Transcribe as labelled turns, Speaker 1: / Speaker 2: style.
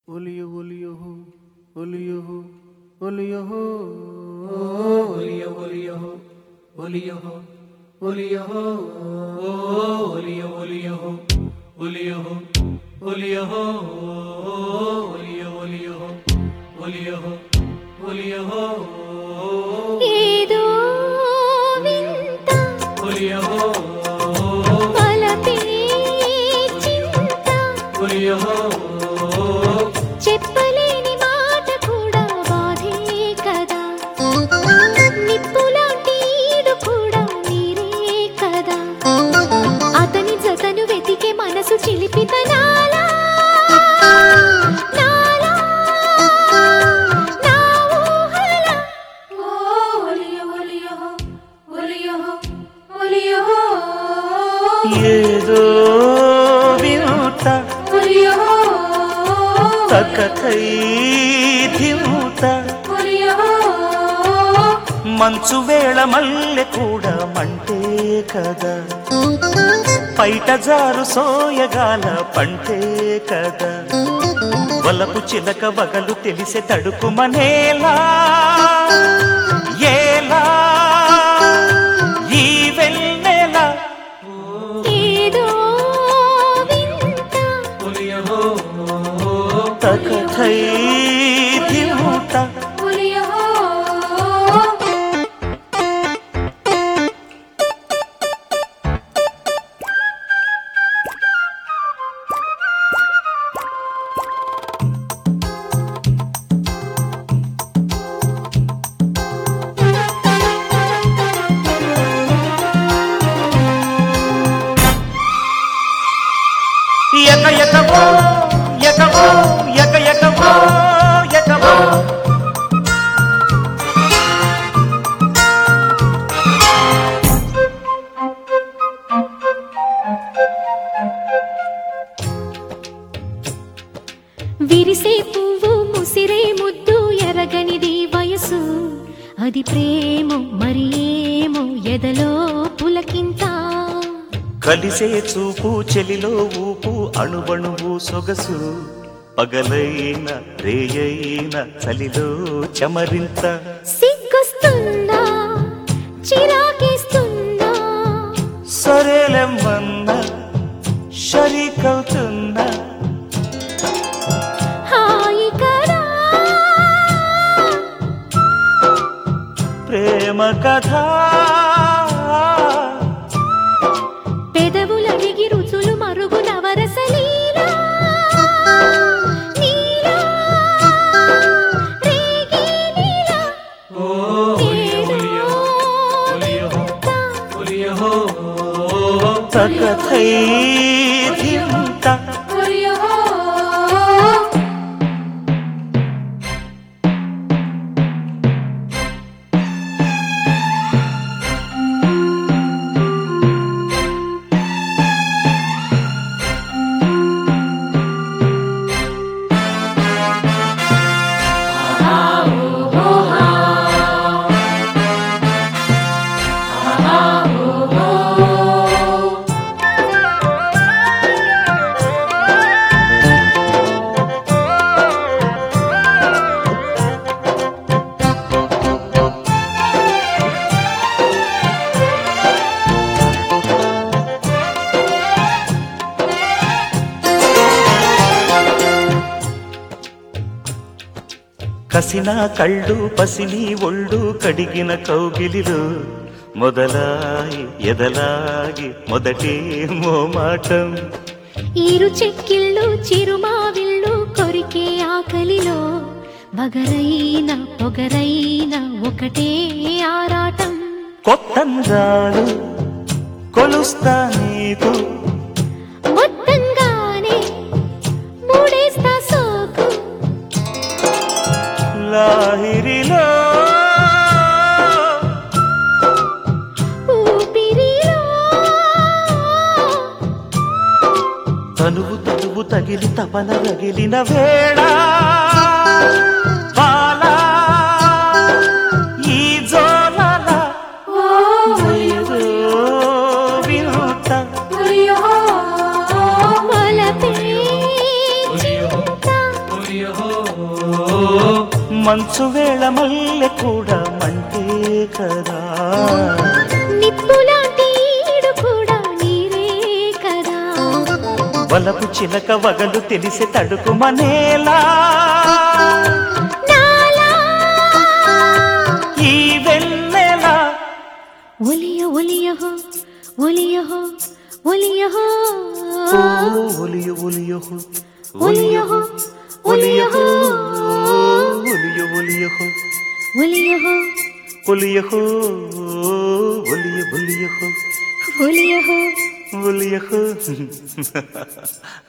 Speaker 1: Oleo ఒలియో ఒలియో ఒలియో ఒలియో ఒలియో ఒలియో ఒలియో ఒలియో ఒలియో ఒలియో ఒలియో ఒలియో ఒలియో ఒలియో ఒలియో
Speaker 2: ఏదో వింత
Speaker 1: ఒలియో
Speaker 2: వలపే చింత
Speaker 1: ఒలియో
Speaker 2: చెప్పలేని మాట కూడా బాధే కదా నిప్పులాంటి ఈడు కూడా నీరే కదా అతని జతను వెతికే మనసు చిలిపిత నాలా నాలా, నా ఊహల.
Speaker 1: ఏదో వినూత తక్కకై ధిమూత మంచు వేళ మల్లె కూడా మంటే కదా పైట జారు సోయగాల పంటే కదా వలపు చిలక వగలు తెలిసే తడుకుమనేలా ఏలా ఈ వెన్నెల
Speaker 2: ఏదో వింత
Speaker 1: తకథై ధిమూత ఎక ఎకవో ఎకవో ఎక ఎకవో ఎకవో
Speaker 2: విరిసే పువ్వు ముసిరే ముద్దు ఎరగనిది వయసు అది ప్రేమ మరి ఏమో ఎదలో పులకింత
Speaker 1: కలిసే చూపు చెలిలో ఊపు అణువణువు సొగసు పగలైన రేయైన చలిలో చమరింత
Speaker 2: సిగ్గుస్తుందా చిరాకేస్తుందా
Speaker 1: సరేలెమ్మన్న షరీకవుతున్నా
Speaker 2: హాయి కదా
Speaker 1: ప్రేమ కథ
Speaker 2: పెదవులడిగి రుచులు మరుగు నవరసలీలా నీలా రేగి నీలా
Speaker 1: తకథై ధింత కసిన కళ్ళు పసిని ఒళ్ళు కడిగిన కౌగిలిలో మొదలాయి ఎదలాగి మొదటి మోమాటం
Speaker 2: ఈరు చెక్కిళ్ళు చిరుమావిళ్ళు కొరికే ఆకలిలో వగరైన పొగరైన ఒకటే ఆరాటం
Speaker 1: కొత్తందాలు కొలుస్తా నీకు
Speaker 2: మొత్తంగానే మూడేస్తా సోకు
Speaker 1: లాహిరిలో
Speaker 2: ఊపిరిలో
Speaker 1: తనువు తనువు తగిలి తపన రగిలిన వేళ బాల ఈ జోలల ఏదో వినూత
Speaker 2: వలపే చింత
Speaker 1: మంచు వేళ మల్లె కూడా మంటే కదా
Speaker 2: నిప్పులాంటి ఈడు కూడా నీరే కదా
Speaker 1: వలపు చిలక వగలు తెలిసే తడుకుమనేలా
Speaker 2: నాలా
Speaker 1: ఈ వెన్నెల
Speaker 2: ఒలియ ఒలియహో ఒలియహో ఒలియహో
Speaker 1: ఓ ఒలియు ఒలియహు
Speaker 2: ఒలియహో ఒలియహో
Speaker 1: ఒలియు ఒలియహు
Speaker 2: ఒలియహో
Speaker 1: ఒలియహు ఒలియ ఒలియహు
Speaker 2: ఒలియహో
Speaker 1: ఒలియహు